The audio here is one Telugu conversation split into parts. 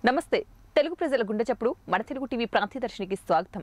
నమస్తే తెలుగు ప్రజల గుండె చప్పుడు మన తెలుగు టీవీ ప్రాంతీయదర్శినికి స్వాగతం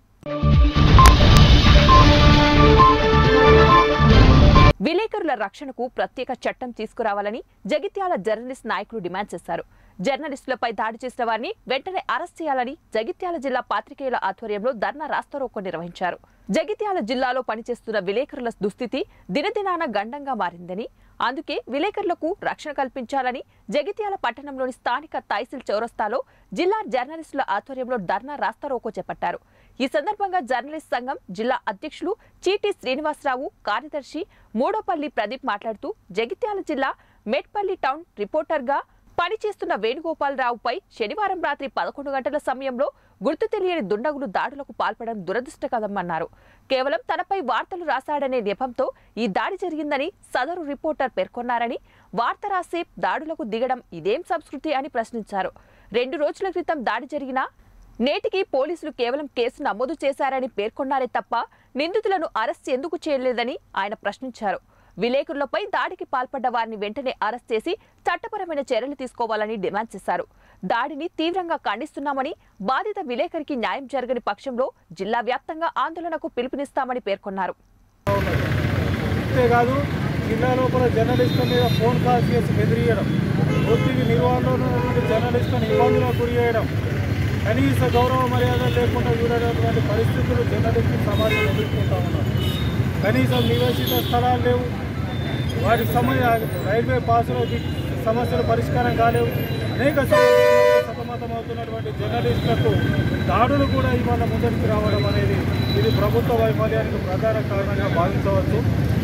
విలేకరుల రక్షణకు ప్రత్యేక చట్టం తీసుకురావాలని జగిత్యాల జర్నలిస్ట్ నాయకులు డిమాండ్ చేశారు జర్నలిస్టులపై దాడి చేసిన వారిని వెంటనే అరెస్ట్ చేయాలని జగిత్యాల జిల్లా పాత్రికేయుల ఆధ్వర్యంలో ధర్నా రాస్తారోకో నిర్వహించారు జగిత్యాల జిల్లాలో పనిచేస్తున్న విలేకరుల దుస్థితి దినదినాన గండంగా మారిందని అందుకే విలేకరులకు రక్షణ కల్పించాలని జగిత్యాల పట్టణంలోని స్థానిక తహసీల్ చౌరస్తాలో జిల్లా జర్నలిస్టుల ఆధ్వర్యంలో ధర్నా రాస్తారోకో చేపట్టారు ఈ సందర్భంగా జర్నలిస్ట్ సంఘం జిల్లా అధ్యక్షులు చీటి శ్రీనివాసరావు కార్యదర్శి మూడోపల్లి ప్రదీప్ మాట్లాడుతూ జగిత్యాల జిల్లా మెట్పల్లి టౌన్ రిపోర్టర్గా పనిచేస్తున్న వేణుగోపాలరావుపై శనివారం రాత్రి పదకొండు గంటల సమయంలో గుర్తు తెలియని దుండగులు దాడులకు పాల్పడడం దురదృష్టకరమన్నారు కేవలం తనపై వార్తలు రాశాడనే నెపంతో ఈ దాడి జరిగిందని సదరు రిపోర్టర్ పేర్కొన్నారని వార్త రాసే దాడులకు దిగడం ఇదేం సంస్కృతి అని ప్రశ్నించారు రెండు రోజుల క్రితం దాడి జరిగినా నేటికి పోలీసులు కేవలం కేసు నమోదు చేశారని పేర్కొన్నారే తప్ప నిందితులను అరెస్ట్ ఎందుకు చేయలేదని ఆయన ప్రశ్నించారు విలేకరులపై దాడికి పాల్పడ్డ వారిని వెంటనే అరెస్ట్ చేసి చట్టపరమైన చర్యలు తీసుకోవాలని డిమాండ్ చేశారు దాడిని తీవ్రంగా ఖండిస్తున్నామని బాధిత విలేకరికి న్యాయం జరగని పక్షంలో జిల్లా వ్యాప్తంగా ఆందోళనకు పిలుపునిస్తామని పేర్కొన్నారు అంతేకాదు జిల్లా లోపల జర్నలిస్టుల మీద ఫోన్ కాల్ చేసి బెదిరియడం వృత్తికి నిర్వహణలో ఉన్నటువంటి జర్నలిస్టులను ఇబ్బందులకు గురి చేయడం కనీస గౌరవ మర్యాద లేకుండా చూడేటటువంటి పరిస్థితులు జర్నలిస్టు సమాజం ఎదుర్కొంటా ఉన్నారు కనీసం నివేశిత స్థలాలు లేవు వాటికి సమయ రైల్వే పాసులకి సమస్యలు పరిష్కారం కాలేవు అనేక సమస్యలతో సతమతమవుతున్నటువంటి జర్నలిస్టులకు దాడులు కూడా ఇవాళ ముందరికి రావడం అనేది ఇది ప్రభుత్వ వైఫల్యానికి ప్రధాన కారణంగా భావించవచ్చు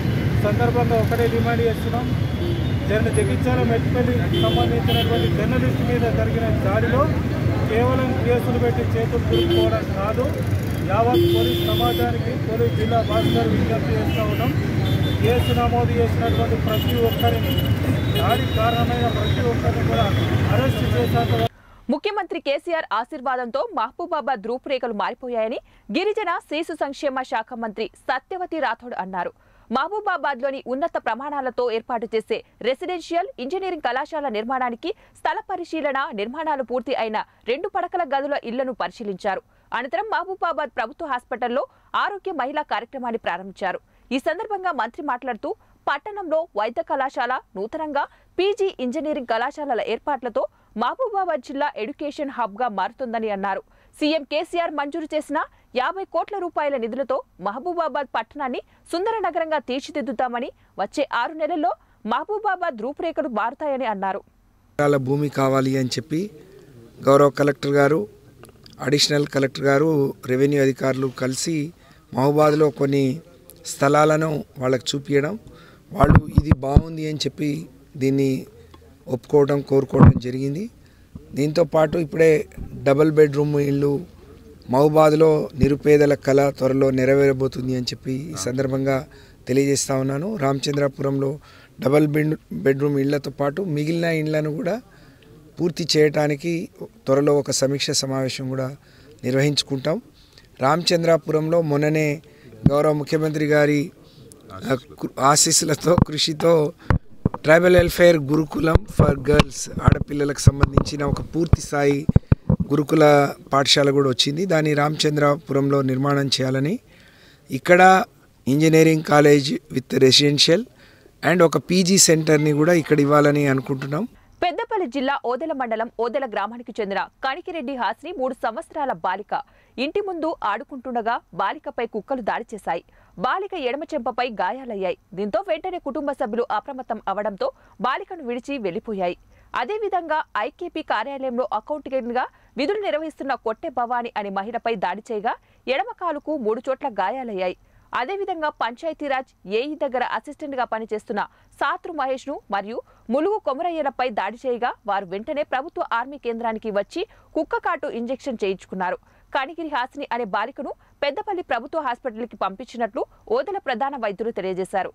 ఈ సందర్భంగా ఒకటే డిమాండ్ చేస్తున్నాం జర్న జగిత్యాల మెట్పల్లి సంబంధించినటువంటి జర్నలిస్ట్ మీద జరిగిన దాడిలో కేవలం కేసులు పెట్టి చేతులు దులుపుకోవడం కాదు యావత్ పోలీస్ సమాజానికి పోలీస్ జిల్లా భాస్కర్ విజ్ఞప్తి చేస్తూ ఉన్నాం కేసు నమోదు చేసినటువంటి ప్రతి ఒక్కరిని దాడికి కారణమైన ప్రతి ఒక్కరిని కూడా అరెస్ట్ చేశాక ముఖ్యమంత్రి కేసీఆర్ ఆశీర్వాదంతో మహబూబాబాద్ రూపురేఖలు మారిపోయాయని గిరిజన శిశు సంక్షేమ శాఖ మంత్రి సత్యవతి రాథోడ్ అన్నారు మహబూబాబాద్ లోని ఉన్నత ప్రమాణాలతో ఏర్పాటు చేసే రెసిడెన్షియల్ ఇంజనీరింగ్ కళాశాల నిర్మాణానికి స్థల పరిశీలన నిర్మాణాలు పూర్తి అయిన రెండు పడకల గదుల ఇళ్లను పరిశీలించారు అనంతరం మహబూబాబాద్ ప్రభుత్వ హాస్పిటల్లో ఆరోగ్య మహిళా కార్యక్రమాన్ని ప్రారంభించారు ఈ సందర్భంగా మంత్రి మాట్లాడుతూ పట్టణంలో వైద్య కళాశాల నూతనంగా పీజీ ఇంజనీరింగ్ కళాశాలల ఏర్పాట్లతో మహబూబాబాద్ జిల్లా ఎడ్యుకేషన్ హబ్ గా మారుతుందని అన్నారు సీఎం కేసీఆర్ మంజూరు చేసిన యాభై కోట్ల రూపాయల నిధులతో మహబూబాబాద్ పట్టణాన్ని సుందర నగరంగా తీర్చిదిద్దుతామని వచ్చే ఆరు నెలల్లో మహబూబాబాద్ రూపురేఖలు మారుతాయని అన్నారు ఎకరాల భూమి కావాలి అని చెప్పి గౌరవ కలెక్టర్ గారు అడిషనల్ కలెక్టర్ గారు రెవెన్యూ అధికారులు కలిసి మహబాద్లో కొన్ని స్థలాలను వాళ్ళకి చూపించడం వాళ్ళు ఇది బాగుంది అని చెప్పి దీన్ని ఒప్పుకోవడం కోరుకోవడం జరిగింది దీంతో పాటు ఇప్పుడే డబుల్ బెడ్రూమ్ ఇల్లు మహబాద్లో నిరుపేదల కళ త్వరలో నెరవేరబోతుంది అని చెప్పి ఈ సందర్భంగా తెలియజేస్తా ఉన్నాను రామచంద్రాపురంలో డబల్ బెడ్ బెడ్రూమ్ ఇళ్లతో పాటు మిగిలిన ఇళ్లను కూడా పూర్తి చేయటానికి త్వరలో ఒక సమీక్ష సమావేశం కూడా నిర్వహించుకుంటాం రామచంద్రాపురంలో మొన్ననే గౌరవ ముఖ్యమంత్రి గారి ఆ, కృ- ఆశీస్సులతో కృషితో ట్రైబల్ వెల్ఫేర్ గురుకులం ఫర్ గర్ల్స్ ఆడపిల్లలకు సంబంధించిన ఒక పూర్తి స్థాయి గురుకుల పాఠశాల కూడా వచ్చింది దాన్ని రామచంద్రాపురంలో నిర్మాణం చేయాలని ఇక్కడ engineering college with residential and ఒక పీజీ సెంటర్ని కూడా ఇక్కడ ఇవ్వాలని అనుకుంటున్నాం పెద్దపల్లి జిల్లా ఓదెల మండలం ఓదెల గ్రామానికి చెందిన కణికిరెడ్డి హాసిని మూడు సంవత్సరాల బాలిక ఇంటి ముందు ఆడుకుంటుండగా బాలికపై కుక్కలు దాడి చేశాయి బాలిక ఎడమ చెంపపై గాయాలయ్యాయి దీంతో వెంటనే కుటుంబ సభ్యులు అప్రమత్తం అవడంతో బాలికను విడిచి వెళ్లిపోయాయి అదేవిధంగా ఐకేపీ కార్యాలయంలో అకౌంటెంట్గా విధులు నిర్వహిస్తున్న కొట్టె భవాని అనే మహిళపై దాడి చేయగా ఎడమ కాలుకు మూడు చోట్ల గాయాలయ్యాయి అదేవిధంగా పంచాయతీరాజ్ ఏఈ దగ్గర అసిస్టెంట్ గా పనిచేస్తున్న సాత్రు మహేష్ ను మరియు ములుగు కొమరయ్యలపై దాడి చేయగా వారు వెంటనే ప్రభుత్వ ఆర్మీ కేంద్రానికి వచ్చి కుక్క కాటు ఇంజెక్షన్ చేయించుకున్నారు కనిగిరి హాసిని అనే బాలికను పెద్దపల్లి ప్రభుత్వ హాస్పిటల్కి పంపించినట్లు ఓదెల ప్రధాన వైద్యులు తెలియజేశారు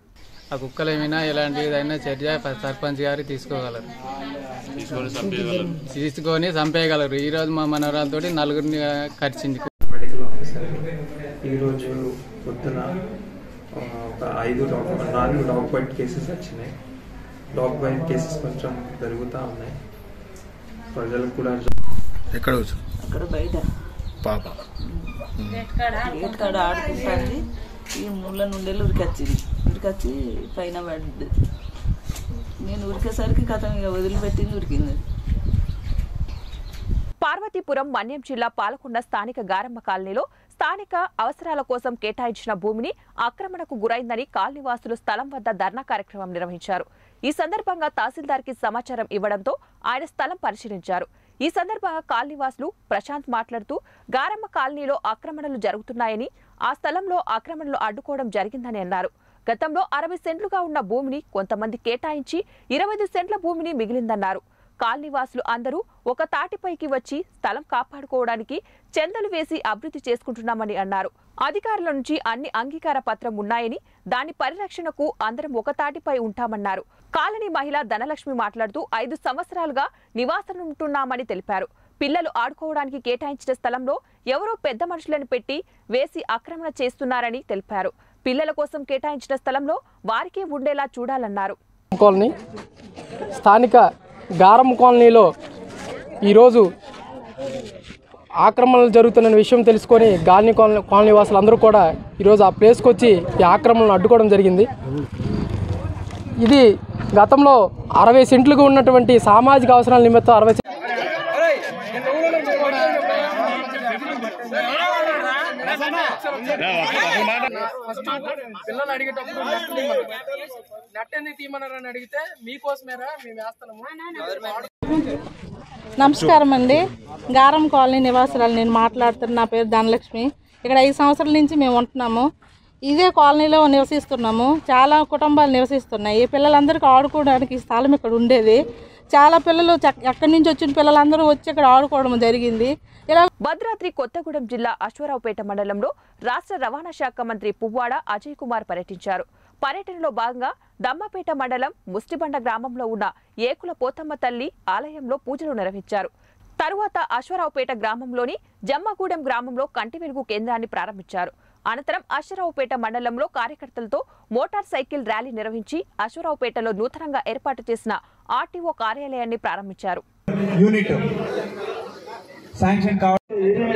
ఆ కుక్కలు ఏమైనా ఎలాంటి ఏదైనా చర్య ప- సర్పంచ్ గారు తీసుకోగలరు తీసుకొని చంపేయగలరు ఈ రోజు మా మనవరాలతో నలుగురిని ఆ, కరిచింది మెడికల్ ఆఫీసర్ ఈరోజు పొద్దున ఆ, ఒక ఐదు డాక్ నాలుగు డాగ్ బైట్ కేసెస్ వచ్చినాయి డాగ్ బైట్ కేసెస్ కొంచెం పెరుగుతూ ఉన్నాయి ప్రజలకు కూడా ఎక్కడ కూర్చో అక్కడ బయట పాప గేట్ కాడ ఆడుకుంటుంది ఈ ముళ్ళ నుండి ఉరికొచ్చింది ఉరికొచ్చి పైన పడ్డది నేను ఉరికేసరికి కథం ఇక వదిలిపెట్టింది ఉరికింది పార్వతీపురం మన్యం జిల్లా పాలకొండ స్థానిక గారమ్మ కాలనీలో స్థానిక అవసరాల కోసం కేటాయించిన భూమిని ఆక్రమణకు గురైందని కాలనీవాసులు స్థలం వద్ద ధర్నా కార్యక్రమం నిర్వహించారు ఈ సందర్భంగా తహసీల్దార్కి సమాచారం ఇవ్వడంతో ఆయన స్థలం పరిశీలించారు ఈ సందర్భంగా కాలనీవాసులు ప్రశాంత్ మాట్లాడుతూ గారమ్మ కాలనీలో ఆక్రమణలు జరుగుతున్నాయని ఆ స్థలంలో ఆక్రమణలు అడ్డుకోవడం జరిగిందని అన్నారు గతంలో అరవై సెంట్లుగా ఉన్న భూమిని కొంతమంది కేటాయించి ఇరవై ఐదు సెంట్ల భూమిని మిగిలిందన్నారు కాలనీవాసులు అందరూ ఒక తాటిపైకి వచ్చి స్థలం కాపాడుకోవడానికి చెందలు వేసి అభివృద్ధి చేసుకుంటున్నామని అన్నారు అధికారుల నుంచి అన్ని అంగీకార పత్రం ఉన్నాయని దాని పరిరక్షణకు అందరం ఒక తాటిపై ఉంటామన్నారు కాలనీ మహిళ ధనలక్ష్మి మాట్లాడుతూ ఐదు సంవత్సరాలుగా నివాసం ఉంటున్నామని తెలిపారు పిల్లలు ఆడుకోవడానికి కేటాయించిన స్థలంలో ఎవరో పెద్ద మనుషులను పెట్టి వేసి ఆక్రమణ చేస్తున్నారని తెలిపారు పిల్లల కోసం కేటాయించిన స్థలంలో వారికే ఉండేలా చూడాలన్నారు కాలనీ స్థానిక గారం కాలనీలో ఈరోజు ఆక్రమణలు జరుగుతున్న విషయం తెలుసుకొని గాలిని కాలనీ కాలనీ వాసులు అందరూ కూడా ఈరోజు ఆ ప్లేస్కి వచ్చి ఈ ఆక్రమణను అడ్డుకోవడం జరిగింది ఇది గతంలో అరవై సెంట్లుగా ఉన్నటువంటి సామాజిక అవసరాల నిమిత్తం అరవై సెంట్లు పిల్లలు అడిగేటప్పుడు నెట్ ఎందుకు తీయమన్నారని అడిగితే మీకోసమేరా మేము వేస్తున్నాము నమస్కారం అండి గారం కాలనీ నివాసురాలు నేను మాట్లాడుతున్న నా పేరు ధనలక్ష్మి ఇక్కడ ఐదు సంవత్సరాల నుంచి మేము ఉంటున్నాము ఇదే కాలనీలో నివసిస్తున్నాము చాలా కుటుంబాలు నివసిస్తున్నాయి పిల్లలందరికీ ఆడుకోవడానికి ఈ స్థలం ఇక్కడ ఉండేది చాలా పిల్లలు చక్- ఎక్కడి నుంచి వచ్చిన పిల్లలందరూ వచ్చి ఇక్కడ ఆడుకోవడం జరిగింది ఇలా భద్రాద్రి కొత్తగూడెం జిల్లా అశ్వరావుపేట మండలంలో రాష్ట్ర రవాణా శాఖ మంత్రి పువ్వాడ అజయ్ కుమార్ పర్యటించారు పర్యటనలో భాగంగా దమ్మపేట మండలం ముస్టిబండ గ్రామంలో ఉన్న ఏకుల పోతమ్మ తల్లి ఆలయంలో పూజలు నిర్వహించారు తరువాత అశ్వరావుపేట గ్రామంలోని జమ్మగూడెం గ్రామంలో కంటి వెలుగు కేంద్రాన్ని ప్రారంభించారు అనంతరం అశ్వరావుపేట మండలంలో కార్యకర్తలతో మోటార్ సైకిల్ ర్యాలీ నిర్వహించి అశ్వరావుపేటలో నూతనంగా ఏర్పాటు చేసిన ఆర్టీఓ కార్యాలయాన్ని ప్రారంభించారు యూనిట్ శాంక్షన్ కావాలి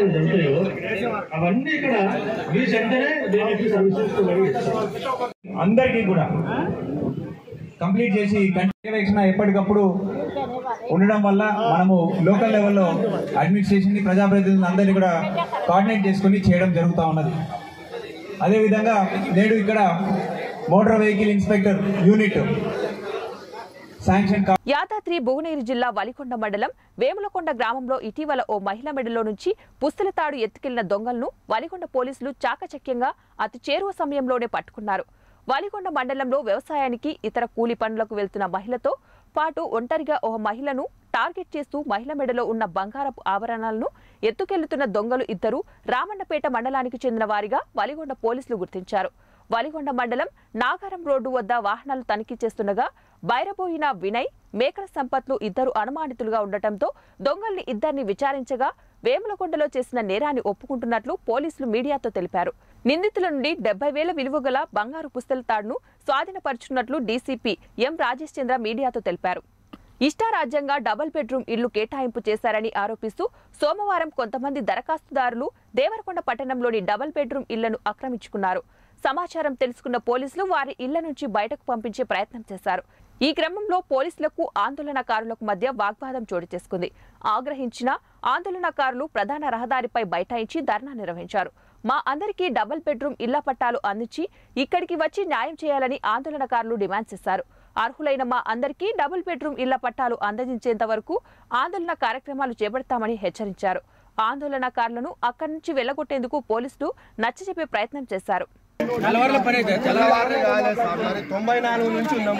అవన్నీ ఇక్కడ మీ సెంటరే దేనికి సర్వీసెస్ అందరికీ కూడా కంప్లీట్ చేసి కంటిన్యూషన్ ఎప్పటికప్పుడు ఉండడం వల్ల మనము లోకల్ లెవెల్లో అడ్మినిస్ట్రేషన్ ని ప్రజాప్రతినిధులను అందరినీ కూడా కోఆర్డినేట్ చేసుకుని చేయడం జరుగుతూ ఉన్నది అదేవిధంగా నేడు ఇక్కడ motor vehicle inspector unit sanction కా యాదాద్రి భువనగిరి జిల్లా వలికొండ మండలం వేములకొండ గ్రామంలో ఇటీవల ఓ మహిళ మెడలో నుంచి పుస్తల తాడు ఎత్తుకెళ్లిన దొంగలను వలికొండ పోలీసులు చాకచక్యంగా అతి చేరువ సమయంలోనే పట్టుకున్నారు వలికొండ మండలంలో వ్యవసాయానికి ఇతర కూలి పనులకు వెళ్తున్న మహిళతో పాటు ఒంటరిగా ఓ మహిళను టార్గెట్ చేస్తూ మహిళ మెడలో ఉన్న బంగారపు ఆభరణాలను ఎత్తుకెళ్తున్న దొంగలు ఇద్దరు రామన్నపేట మండలానికి చెందిన వారిగా వలిగొండ పోలీసులు గుర్తించారు వలిగొండ మండలం నాగారం రోడ్డు వద్ద వాహనాలు తనిఖీ చేస్తుండగా బైరబోయిన వినయ్ మేకల సంపత్లు ఇద్దరు అనుమానితులుగా ఉండటంతో దొంగల్ని ఇద్దరిని విచారించగా వేములకొండలో చేసిన నేరాన్ని ఒప్పుకుంటున్నట్లు పోలీసులు మీడియాతో తెలిపారు నిందితుల నుండి డెబ్బై వేల విలువ గల బంగారు పుస్తల తాడును స్వాధీనపరుచున్నట్లు డీసీపీ ఎం రాజేష్ చంద్ర మీడియాతో తెలిపారు ఇష్టారాజ్యంగా డబుల్ బెడ్రూమ్ ఇల్లు కేటాయింపు చేశారని ఆరోపిస్తూ సోమవారం కొంతమంది దరఖాస్తుదారులు దేవరకొండ పట్టణంలోని డబుల్ బెడ్రూమ్ ఇళ్లను ఆక్రమించుకున్నారు సమాచారం తెలుసుకున్న పోలీసులు వారి ఇళ్ల నుంచి బయటకు పంపించే ప్రయత్నం చేశారు ఈ క్రమంలో పోలీసులకు ఆందోళనకారులకు మధ్య వాగ్వాదం చోటు చేసుకుంది ఆగ్రహించిన ఆందోళనకారులు ప్రధాన రహదారిపై బైఠాయించి ధర్నా నిర్వహించారు మా అందరికీ డబుల్ బెడ్రూమ్ ఇళ్ల పట్టాలు అందించి ఇక్కడికి వచ్చి న్యాయం చేయాలని ఆందోళనకారులు డిమాండ్ చేశారు అర్హులైన మా అందరికీ డబుల్ బెడ్రూమ్ ఇళ్ల పట్టాలు అందజేంత వరకు ఆందోళన కార్యక్రమాలు చేపడతామని హెచ్చరించారు ఆందోళనకారులను అక్కడి నుంచి వెళ్లగొట్టేందుకు పోలీసులు నచ్చజెప్పే ప్రయత్నం చేశారు తొంభై నాలుగు నుంచి ఉన్నాం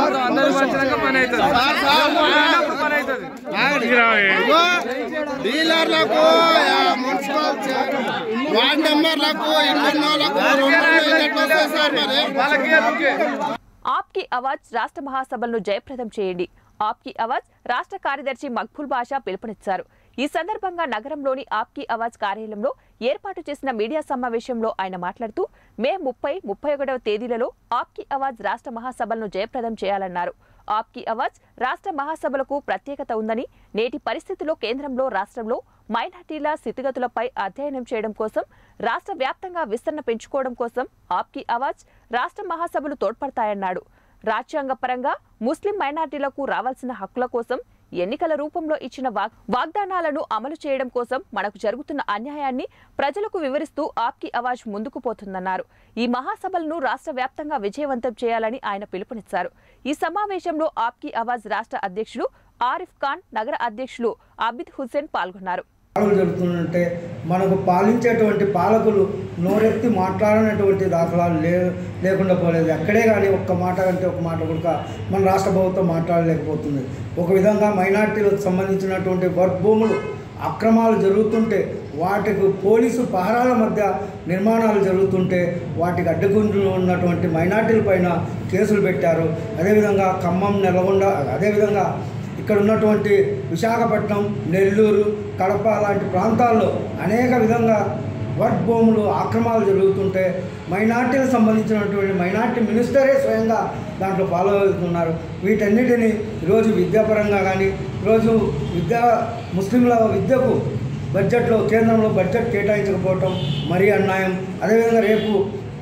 డీలర్లకు మున్సిపల్ వార్డ్ మెంబర్లకు ఇండియన్లకు సార్ మరి ఆప్కి అవాజ్ రాష్ట్ర మహాసభలను జయప్రదం చేయండి ఆప్కి అవాజ్ రాష్ట్ర కార్యదర్శి మక్బుల్ బాషా పిలుపునిచ్చారు ఈ సందర్భంగా నగరంలోని ఆప్కి అవాజ్ కార్యాలయంలో ఏర్పాటు చేసిన మీడియా సమావేశంలో ఆయన మాట్లాడుతూ మే ముప్పై ముప్పై ఒకటవ తేదీలలో ఆప్కి అవాజ్ రాష్ట్ర మహాసభలను జయప్రదం చేయాలన్నారు ఆప్కి అవాజ్ రాష్ట్ర మహాసభలకు ప్రత్యేకత ఉందని నేటి పరిస్థితిలో కేంద్రంలో రాష్ట్రంలో మైనార్టీల స్థితిగతులపై అధ్యయనం చేయడం కోసం రాష్ట్ర వ్యాప్తంగా విస్తరణ పెంచుకోవడం కోసం ఆప్కి అవాజ్ రాష్ట్ర మహాసభలు తోడ్పడతాయన్నాడు రాజ్యాంగ పరంగా ముస్లిం మైనార్టీలకు రావాల్సిన హక్కుల కోసం ఎన్నికల రూపంలో ఇచ్చిన వాగ్ వాగ్దానాలను అమలు చేయడం కోసం మనకు జరుగుతున్న అన్యాయాన్ని ప్రజలకు వివరిస్తూ ఆప్కి అవాజ్ ముందుకు పోతుందన్నారు ఈ మహాసభలను రాష్ట్ర వ్యాప్తంగా విజయవంతం చేయాలని ఆయన పిలుపునిచ్చారు ఈ సమావేశంలో ఆప్కి అవాజ్ రాష్ట్ర అధ్యక్షులు ఆరిఫ్ ఖాన్ నగర అధ్యక్షులు అబిద్ హుస్సేన్ పాల్గొన్నారు పాలన జరుగుతుందంటే మనకు పాలించేటువంటి పాలకులు నోరెత్తి మాట్లాడినటువంటి దాఖలాలు లే లేకుండా పోలేదు ఎక్కడే కానీ ఒక్క మాట కంటే ఒక మాట కూడా మన రాష్ట్ర ప్రభుత్వం మాట్లాడలేకపోతుంది ఒక విధంగా మైనార్టీలకు సంబంధించినటువంటి వర్క్ భూములు అక్రమాలు జరుగుతుంటే వాటికి పోలీసు పహరాల మధ్య నిర్మాణాలు జరుగుతుంటే వాటికి అడ్డుకుంటూ ఉన్నటువంటి మైనార్టీల పైన కేసులు పెట్టారు అదేవిధంగా ఖమ్మం నెలగొండ అదేవిధంగా ఇక్కడ ఉన్నటువంటి విశాఖపట్నం నెల్లూరు కడప లాంటి ప్రాంతాల్లో అనేక విధంగా వర్క్ భూములు ఆక్రమాలు జరుగుతుంటే మైనార్టీలకు సంబంధించినటువంటి మైనార్టీ మినిస్టరే స్వయంగా దాంట్లో ఫాలో అవుతున్నారు వీటన్నిటిని ఈరోజు విద్యాపరంగా కానీ ఈరోజు విద్యా ముస్లింల విద్యకు బడ్జెట్లో కేంద్రంలో బడ్జెట్ కేటాయించకపోవటం మరీ అన్యాయం అదేవిధంగా రేపు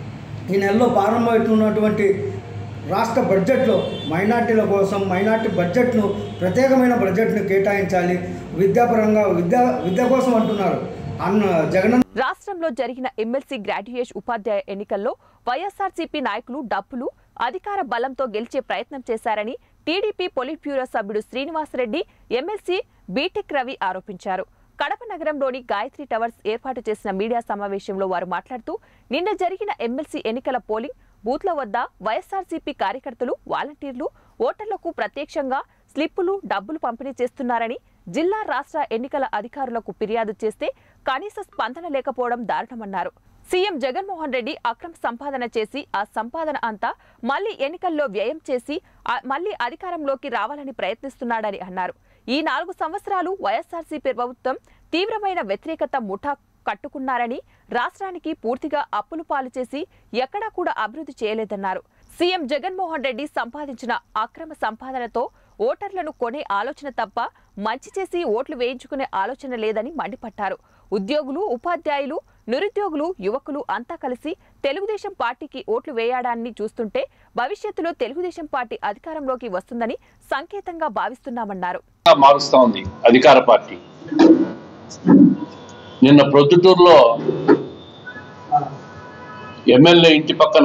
ఈ నెలలో ప్రారంభమవుతున్నటువంటి రాష్ట్ర బడ్జెట్లో మైనార్టీల కోసం మైనార్టీ బడ్జెట్ను ప్రత్యేకమైన బడ్జెట్ను కేటాయించాలి విద్యాపరంగా విద్యా విద్య కోసం అంటున్నారు అన్న జగన్ రాష్ట్రంలో జరిగిన ఎమ్మెల్సీ గ్రాడ్యుయేట్ ఉపాధ్యాయ ఎన్నికల్లో వైఎస్ఆర్సీపీ నాయకులు డబ్బులు అధికార బలంతో గెలిచే ప్రయత్నం చేశారని టీడీపీ పొలిట్ బ్యూరో సభ్యుడు శ్రీనివాసరెడ్డి ఎమ్మెల్సీ బీటెక్ రవి ఆరోపించారు కడప నగరంలోని గాయత్రి టవర్స్ ఏర్పాటు చేసిన మీడియా సమావేశంలో వారు మాట్లాడుతూ నిన్న జరిగిన ఎమ్మెల్సీ ఎన్నికల పోలింగ్ బూత్ల వద్ద వైఎస్ఆర్సీపీ కార్యకర్తలు వాలంటీర్లు ఓటర్లకు ప్రత్యక్షంగా స్లిప్పులు డబ్బులు పంపిణీ చేస్తున్నారని జిల్లా రాష్ట్ర ఎన్నికల అధికారులకు ఫిర్యాదు చేస్తే కనీస స్పందన లేకపోవడం దారుణమన్నారు సీఎం జగన్మోహన్ రెడ్డి అక్రమ సంపాదన చేసి ఆ సంపాదన అంతా మళ్లీ ఎన్నికల్లో వ్యయం చేసి ఆ మళ్లీ అధికారంలోకి రావాలని ప్రయత్నిస్తున్నాడని అన్నారు ఈ నాలుగు సంవత్సరాలు వైఎస్ఆర్సీపీ ప్రభుత్వం తీవ్రమైన వ్యతిరేకత ముఠా కట్టుకున్నారని రాష్ట్రానికి పూర్తిగా అప్పులు పాలు చేసి ఎక్కడా కూడా అభివృద్ధి చేయలేదన్నారు సీఎం జగన్మోహన్ రెడ్డి సంపాదించిన అక్రమ సంపాదనతో ఓటర్లను కొనే ఆలోచన తప్ప మంచి చేసి ఓట్లు వేయించుకునే ఆలోచన లేదని మండిపట్టారు ఉద్యోగులు ఉపాధ్యాయులు నిరుద్యోగులు యువకులు అంతా కలిసి తెలుగుదేశం పార్టీకి ఓట్లు వేయడాన్ని చూస్తుంటే భవిష్యత్తులో తెలుగుదేశం పార్టీ అధికారంలోకి వస్తుందని సంకేతంగా భావిస్తున్నామన్నారు మారుస్తా ఉంది అధికార పార్టీ నిన్న ప్రొద్దుటూరులో ఎమ్మెల్యే ఇంటి పక్కన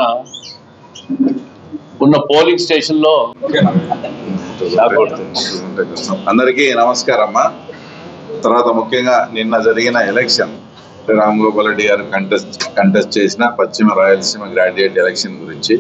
ఉన్న పోలింగ్ స్టేషన్ లో అందరికీ నమస్కారం అమ్మా తర్వాత ముఖ్యంగా నిన్న జరిగిన ఎలక్షన్ రామ్ గోపాల్ రెడ్డి గారు కంటెస్ట్ కంటెస్ట్ చేసిన పశ్చిమ రాయలసీమ గ్రాడ్యుయేట్ ఎలక్షన్ గురించి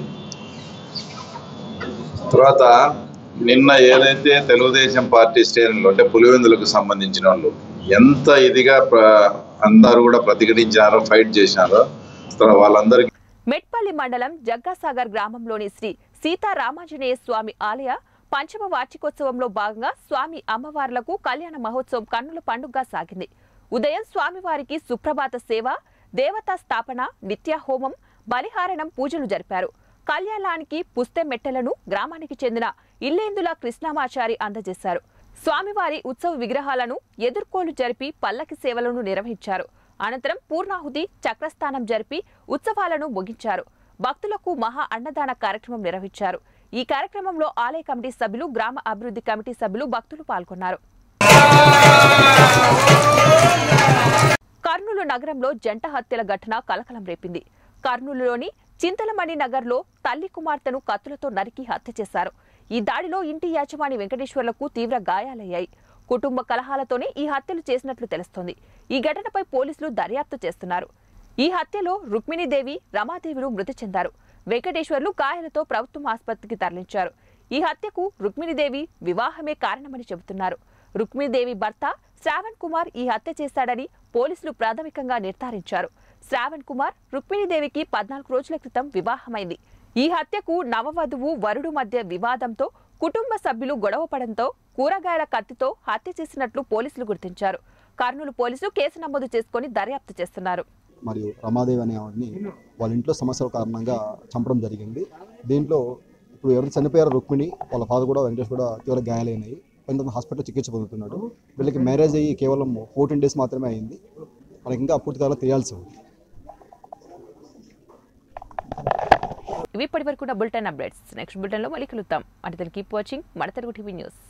తర్వాత నిన్న ఏదైతే తెలుగుదేశం పార్టీ శ్రేణులు అంటే పులివెందులకు సంబంధించిన వాళ్ళు ఎంత ఇదిగా ప్ర- అందరూ కూడా ప్రతిఘటించారో ఫైట్ చేసినారో తర్వాత వాళ్ళందరికీ మెట్పల్లి మండలం జగ్గాసాగర్ గ్రామంలోని శ్రీ సీతారామాంజనేయ స్వామి ఆలయ పంచమ వార్షికోత్సవంలో భాగంగా స్వామి అమ్మవార్లకు కళ్యాణ మహోత్సవం కన్నుల పండుగగా సాగింది ఉదయం స్వామివారికి సుప్రభాత సేవ దేవతా స్థాపన నిత్య హోమం బలిహారణం పూజలు జరిపారు కళ్యాణానికి పుస్తె మెట్టెలను గ్రామానికి చెందిన ఇల్లేందుల కృష్ణమాచారి అందజేశారు స్వామివారి ఉత్సవ విగ్రహాలను ఎదుర్కోలు జరిపి పల్లకి సేవలను నిర్వహించారు అనంతరం పూర్ణాహుతి చక్రస్థానం జరిపి ఉత్సవాలను ముగించారు భక్తులకు మహా అన్నదాన కార్యక్రమం నిర్వహించారు ఈ కార్యక్రమంలో ఆలయ కమిటీ సభ్యులు గ్రామ అభివృద్ధి కమిటీ సభ్యులు భక్తులు పాల్గొన్నారు కర్నూలు నగరంలో జంట హత్యల ఘటన కలకలం రేపింది కర్నూలులోని చింతలమణి నగర్లో తల్లి కుమార్తెను కత్తులతో నరికి హత్య చేశారు ఈ దాడిలో ఇంటి యాజమాని వెంకటేశ్వర్లకు తీవ్ర గాయాలయ్యాయి కుటుంబ కలహాలతోనే ఈ హత్యలు చేసినట్లు తెలుస్తోంది ఈ ఘటనపై పోలీసులు దర్యాప్తు చేస్తున్నారు ఈ హత్యలో రుక్మిణీదేవి రమాదేవిలు మృతి చెందారు వెంకటేశ్వర్లు గాయాలతో ప్రభుత్వం ఆసుపత్రికి తరలించారు ఈ హత్యకు రుక్మిణీదేవి వివాహమే కారణమని చెబుతున్నారు రుక్మిణీదేవి భర్త శ్రావణ్ కుమార్ ఈ హత్య చేశాడని పోలీసులు ప్రాథమికంగా నిర్ధారించారు శ్రావణ్ కుమార్ రుక్మిణీదేవికి పద్నాలుగు రోజుల క్రితం వివాహమైంది ఈ హత్యకు నవవధువు వరుడు మధ్య వివాదంతో కుటుంబ సభ్యులు గొడవపడంతో కూరగాయల కత్తితో హత్య చేసినట్లు పోలీసులు గుర్తించారు కర్నూలు పోలీసులు కేసు నమోదు చేసుకుని దర్యాప్తు చేస్తున్నారు మరియు రమాదేవి అనే ఆవిడని వాళ్ళ ఇంట్లో సమస్యల కారణంగా చంపడం జరిగింది దీంట్లో ఇప్పుడు ఎవరు చనిపోయారో రుక్మిణి వాళ్ళ ఫాదర్ కూడా వెంకటేష్ కూడా తీవ్ర గాయాలైనాయి కొంత హాస్పిటల్ చికిత్స పొందుతున్నాడు వీళ్ళకి మ్యారేజ్ అయ్యి కేవలం ఫోర్టీన్ డేస్ మాత్రమే అయింది మనకి ఇంకా పూర్తి కాలంలో తెలియాల్సి ఉంది ఇవి ఇప్పటి వరకు బులెటిన్ అప్డేట్స్ నెక్స్ట్ బులెటిన్లో మళ్ళీ కలుద్దాం అంటే కీప్ వాచింగ్ మన తెలుగు టీవీ న్యూస్